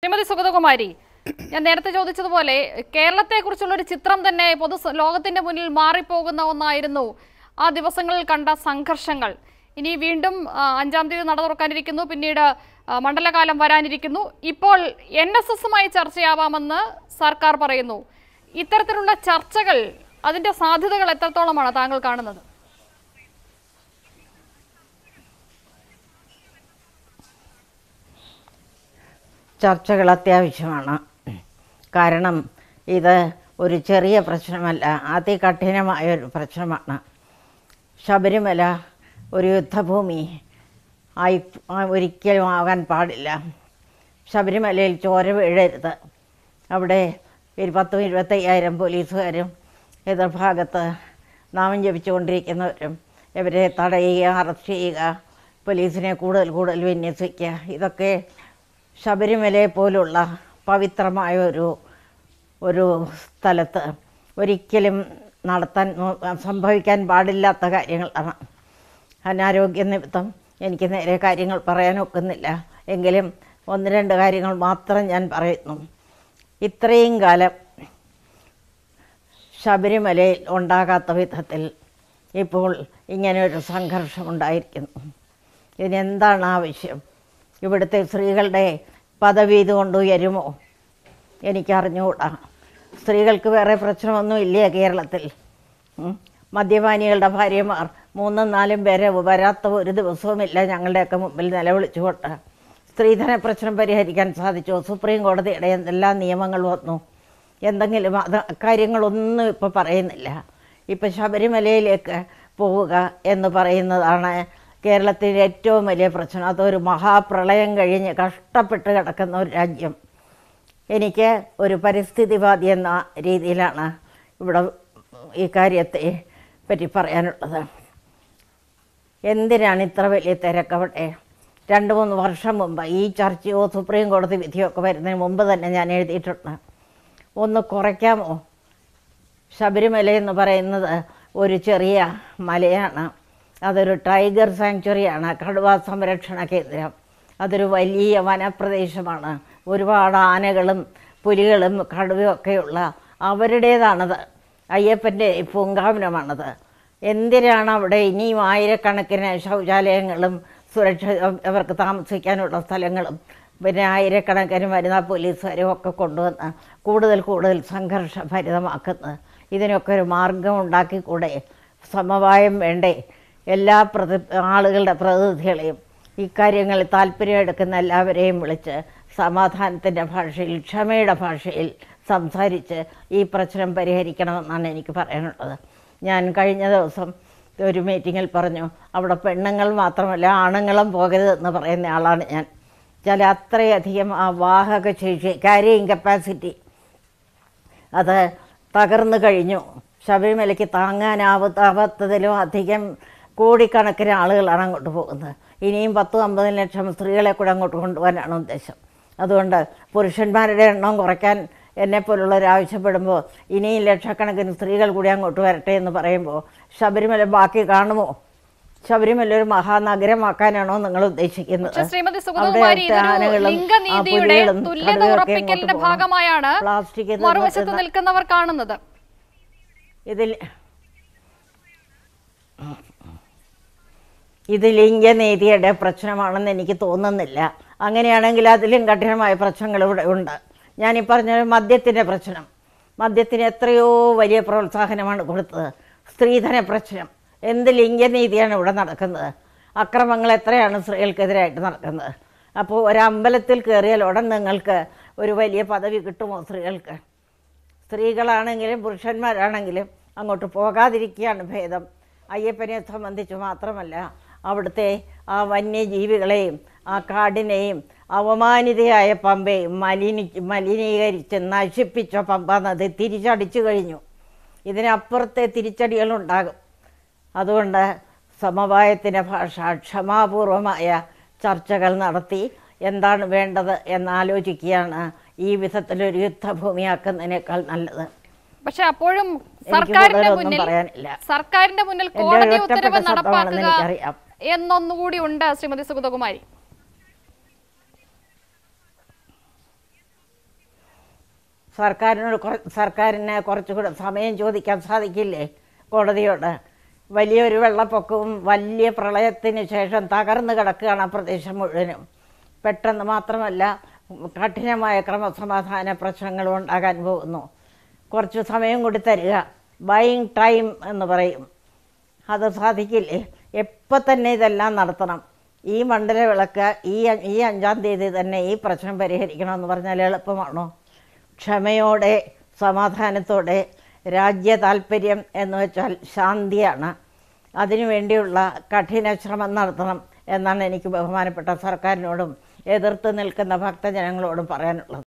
ശ്രീമതി സുഗതകുമാരി ഞാൻ നേരത്തെ ചോദിച്ചതുപോലെ കേരളത്തെ കുറിച്ചുള്ള ഒരു ചിത്രം തന്നെ പൊതു സ- ലോകത്തിന്റെ മുന്നിൽ മാറിപ്പോകുന്ന ഒന്നായിരുന്നു ആ ദിവസങ്ങളിൽ കണ്ട സംഘർഷങ്ങൾ ഇനി വീണ്ടും ആ, അഞ്ചാം തീയതി നട തുറക്കാനിരിക്കുന്നു പിന്നീട് ആ, മണ്ഡലകാലം വരാനിരിക്കുന്നു ഇപ്പോൾ എൻ എസ് എസുമായി ചർച്ചയാവാമെന്ന് സർക്കാർ പറയുന്നു ഇത്തരത്തിലുള്ള ചർച്ചകൾ അതിന്റെ സാധ്യതകൾ എത്രത്തോളമാണ് താങ്കൾ കാണുന്നത് ചർച്ചകൾ അത്യാവശ്യമാണ് കാരണം ഇത് ഒരു ചെറിയ പ്രശ്നമല്ല അതികഠിനമായ ഒരു പ്രശ്നമാണ് ശബരിമല ഒരു യുദ്ധഭൂമി ആയി ആ- ഒരിക്കലും ആകാൻ പാടില്ല ശബരിമലയിൽ ചോര വീഴരുത് അവിടെ ഒരു പത്തും ഇരുപത്തയ്യായിരം പോലീസുകാരും എതിർഭാഗത്ത് നാമം ജപിച്ചുകൊണ്ടിരിക്കുന്നവരും ഇവരെ തടയുക അറസ്റ്റ് ചെയ്യുക പോലീസിനെ കൂടുതൽ കൂടുതൽ വിന്യസിക്കുക ഇതൊക്കെ ശബരിമലയെ പോലുള്ള പവിത്രമായ ഒരു ഒരു സ്ഥലത്ത് ഒരിക്കലും നടത്താൻ സംഭവിക്കാൻ പാടില്ലാത്ത കാര്യങ്ങളാണ് അനാരോഗ്യ നിമിത്തം എനിക്ക് നേരെ കാര്യങ്ങൾ പറയാൻ ഒക്കുന്നില്ല എങ്കിലും ഒന്ന് രണ്ട് കാര്യങ്ങൾ മാത്രം ഞാൻ പറയുന്നു ഇത്രയും കാലം ശബരിമലയിൽ ഉണ്ടാകാത്ത വിധത്തിൽ ഇപ്പോൾ ഇങ്ങനെ ഒരു സംഘർഷം ഉണ്ടായിരിക്കുന്നു ഇതിനെന്താണ് ആവശ്യം ഇവിടുത്തെ സ്ത്രീകളുടെ പദവി ഇതുകൊണ്ട് ഉയരുമോ എനിക്കറിഞ്ഞുകൂടാ സ്ത്രീകൾക്ക് വേറെ പ്രശ്നമൊന്നും ഇല്ല കേരളത്തിൽ ഉം. മദ്യപാനികളുടെ ഭാര്യമാർ മൂന്നും നാലും പേരെ വരാത്ത ഒരു ദിവസവുമില്ല ഞങ്ങളുടെയൊക്കെ മുമ്പിൽ നിലവിളിച്ചുകൊണ്ട് സ്ത്രീധന പ്രശ്നം പരിഹരിക്കാൻ സാധിച്ചു സുപ്രീം കോടതിയുടെ എന്തെല്ലാം നിയമങ്ങൾ വന്നു എന്തെങ്കിലും അത് കാര്യങ്ങളൊന്നും ഇപ്പോൾ പറയുന്നില്ല ഇപ്പം ശബരിമലയിലേക്ക് പോവുക എന്ന് പറയുന്നതാണ് കേരളത്തിലെ ഏറ്റവും വലിയ പ്രശ്നം അതൊരു മഹാപ്രളയം കഴിഞ്ഞ് കഷ്ടപ്പെട്ട് കിടക്കുന്ന ഒരു രാജ്യം എനിക്ക് ഒരു പരിസ്ഥിതിവാദി എന്ന രീതിയിലാണ് ഇവിടെ ഈ കാര്യത്തെ പറ്റി പറയാനുള്ളത് എന്തിനാണ് ഇത്ര വലിയ തിരക്കവിടെ രണ്ട് മൂന്ന് വർഷം മുമ്പ് ഈ ചർച്ചയോ സുപ്രീം കോടതി വിധിയോ ഒക്കെ വരുന്നതിന് മുമ്പ് തന്നെ ഞാൻ എഴുതിയിട്ടുണ്ട് ഒന്ന് കുറയ്ക്കാമോ ശബരിമല എന്ന് പറയുന്നത് ഒരു ചെറിയ മലയാണ് അതൊരു ടൈഗർ സാങ്ച്വറിയാണ് കടുവ സംരക്ഷണ കേന്ദ്രം അതൊരു വലിയ വനപ്രദേശമാണ് ഒരുപാട് ആനകളും പുലികളും കടുവയും ഒക്കെയുള്ള അവരുടേതാണത് അയ്യപ്പൻ്റെ പൂങ്കാവനമാണത് എന്തിനാണ് അവിടെ ഇനിയും ആയിരക്കണക്കിന് ശൗചാലയങ്ങളും സുരക്ഷ അവർക്ക് താമസിക്കാനുള്ള സ്ഥലങ്ങളും പിന്നെ ആയിരക്കണക്കിന് വനിതാ പോലീസുകാരും ഒക്കെ കൊണ്ടുവന്ന് കൂടുതൽ കൂടുതൽ സംഘർഷഭരിതമാക്കുന്നത് ഇതിനൊക്കെ ഒരു മാർഗം ഉണ്ടാക്കിക്കൂടെ സമവായം വേണ്ടേ എല്ലാ പ്രതി ആളുകളുടെ പ്രതിനിധികളെയും ഇക്കാര്യങ്ങളിൽ താല്പര്യം എടുക്കുന്ന എല്ലാവരെയും വിളിച്ച് സമാധാനത്തിൻ്റെ ഭാഷയിൽ ക്ഷമയുടെ ഭാഷയിൽ സംസാരിച്ച് ഈ പ്രശ്നം പരിഹരിക്കണമെന്നാണ് എനിക്ക് പറയാനുള്ളത് ഞാൻ കഴിഞ്ഞ ദിവസം ഒരു മീറ്റിങ്ങിൽ പറഞ്ഞു അവിടെ പെണ്ണുങ്ങൾ മാത്രമല്ല ആണുങ്ങളും പോകരുതെന്ന് പറയുന്ന ആളാണ് ഞാൻ ചില അത്രയധികം ആ വാഹക ശേഷി ക്യാരിയിങ് കപ്പാസിറ്റി അത് തകർന്നു കഴിഞ്ഞു ശബരിമലയ്ക്ക് താങ്ങാനാവാത്തതിലും അധികം കോടിക്കണക്കിന് ആളുകളാണ് അങ്ങോട്ട് പോകുന്നത് ഇനിയും പത്തും അമ്പതും ലക്ഷം സ്ത്രീകളെ കൂടെ അങ്ങോട്ട് കൊണ്ടുപോകാനാണ് ഉദ്ദേശം അതുകൊണ്ട് പുരുഷന്മാരുടെ എണ്ണം കുറയ്ക്കാൻ എന്നെപ്പോലുള്ളവർ ആവശ്യപ്പെടുമ്പോൾ ഇനിയും ലക്ഷക്കണക്കിന് സ്ത്രീകൾ കൂടി അങ്ങോട്ട് വരട്ടെ എന്ന് പറയുമ്പോൾ ശബരിമല ബാക്കി കാണുമോ ശബരിമല ഒരു മഹാനഗരമാക്കാനാണോ നിങ്ങൾ ഉദ്ദേശിക്കുന്നത് പക്ഷേ ശ്രീമതി സുഗതകുമാരി അവിടുത്തെ ഇതൊരു ആനകളും, ആ ലിംഗനീതിയുടെ പുലികളും തുല്യത കടുവയൊക്കെ ഉറപ്പിക്കലിന്റെ ഇങ്ങോട്ട് പോകണം. ഭാഗമായാണ് പ്ലാസ്റ്റിക് ഇത് മറുവശത്ത് നിർത്തുന്ന- നിൽക്കുന്നവർ കാണുന്നത് ഇതിൽ ഇത് ലിംഗനീതിയുടെ പ്രശ്നമാണെന്ന് എനിക്ക് തോന്നുന്നില്ല അങ്ങനെയാണെങ്കിൽ അതിലും കഠിനമായ പ്രശ്നങ്ങൾ ഇവിടെ ഉണ്ട് ഞാനീ പറഞ്ഞ മദ്യത്തിൻ്റെ പ്രശ്നം മദ്യത്തിന് എത്രയോ വലിയ പ്രോത്സാഹനമാണ് കൊടുത്തത് സ്ത്രീധന പ്രശ്നം എന്ത് ലിംഗനീതിയാണ് ഇവിടെ നടക്കുന്നത് അക്രമങ്ങൾ എത്രയാണ് സ്ത്രീകൾക്കെതിരായിട്ട് നടക്കുന്നത് അപ്പോൾ ഒരമ്പലത്തിൽ കയറിയാൽ ഉടൻ നിങ്ങൾക്ക് ഒരു വലിയ പദവി കിട്ടുമോ സ്ത്രീകൾക്ക് സ്ത്രീകളാണെങ്കിലും പുരുഷന്മാരാണെങ്കിലും അങ്ങോട്ട് പോകാതിരിക്കുകയാണ് ഭേദം അയ്യപ്പനെ സംബന്ധിച്ച് മാത്രമല്ല അവിടുത്തെ ആ വന്യജീവികളെയും ആ കാടിനെയും അവമാനിതയായ പമ്പയും മലിനി മലിനീകരിച്ച് നശിപ്പിച്ച പമ്പ നദി തിരിച്ചടിച്ചു കഴിഞ്ഞു ഇതിനപ്പുറത്തെ തിരിച്ചടികളുണ്ടാകും അതുകൊണ്ട് സമവായത്തിൻ്റെ ഭാഷ ക്ഷമാപൂർവമായ ചർച്ചകൾ നടത്തി എന്താണ് വേണ്ടത് എന്നാലോചിക്കുകയാണ് ഈ വിധത്തിലൊരു യുദ്ധഭൂമിയാക്കുന്നതിനേക്കാൾ നല്ലത് പക്ഷെ അപ്പോഴും എനിക്ക് സർക്കാരിന്റെ കൂടുതലൊന്നും മുന്നിൽ പറയാനില്ല. സർക്കാരിന്റെ മുന്നിൽ എൻ്റെ കോടതി ഒരു ഒറ്റപ്പെട്ട ഉത്തരവ് ശബ്ദമാണെന്ന് നടപ്പാക്കുക എനിക്കറിയാം. എന്നൊന്നുകൂടി ഉണ്ട് ശ്രീമതി സുഗതകുമാരി സർക്കാരിനോട് കുറ- സർക്കാരിന് കുറച്ചുകൂടെ സമയം ചോദിക്കാൻ സാധിക്കില്ലേ കോടതിയോട് വലിയൊരു വെള്ളപ്പൊക്കവും വലിയ പ്രളയത്തിന് ശേഷം തകർന്നു കിടക്കുകയാണ് ആ പ്രദേശം മുഴുവനും പെട്ടെന്ന് മാത്രമല്ല കഠിനമായ ക്രമസമാധാന പ്രശ്നങ്ങളും ഉണ്ടാകാൻ പോകുന്നു കുറച്ച് സമയം കൂടി തരിക ബൈങ് ടൈം എന്ന് പറയും അത് സാധിക്കില്ലേ എപ്പോൾ തന്നെ ഇതെല്ലാം നടത്തണം ഈ മണ്ഡല വിളക്ക് ഈ അ- ഈ അഞ്ചാം തീയതി തന്നെ ഈ പ്രശ്നം പരിഹരിക്കണമെന്ന് പറഞ്ഞാൽ എളുപ്പമാണോ ക്ഷമയോടെ സമാധാനത്തോടെ രാജ്യ താല്പര്യം എന്ന് വെച്ചാൽ ശാന്തിയാണ് അതിനുവേണ്ടിയുള്ള കഠിന ശ്രമം നടത്തണം എന്നാണ് എനിക്ക് ബഹുമാനപ്പെട്ട സർക്കാരിനോടും എതിർത്ത് നിൽക്കുന്ന ഭക്തജനങ്ങളോടും പറയാനുള്ളത്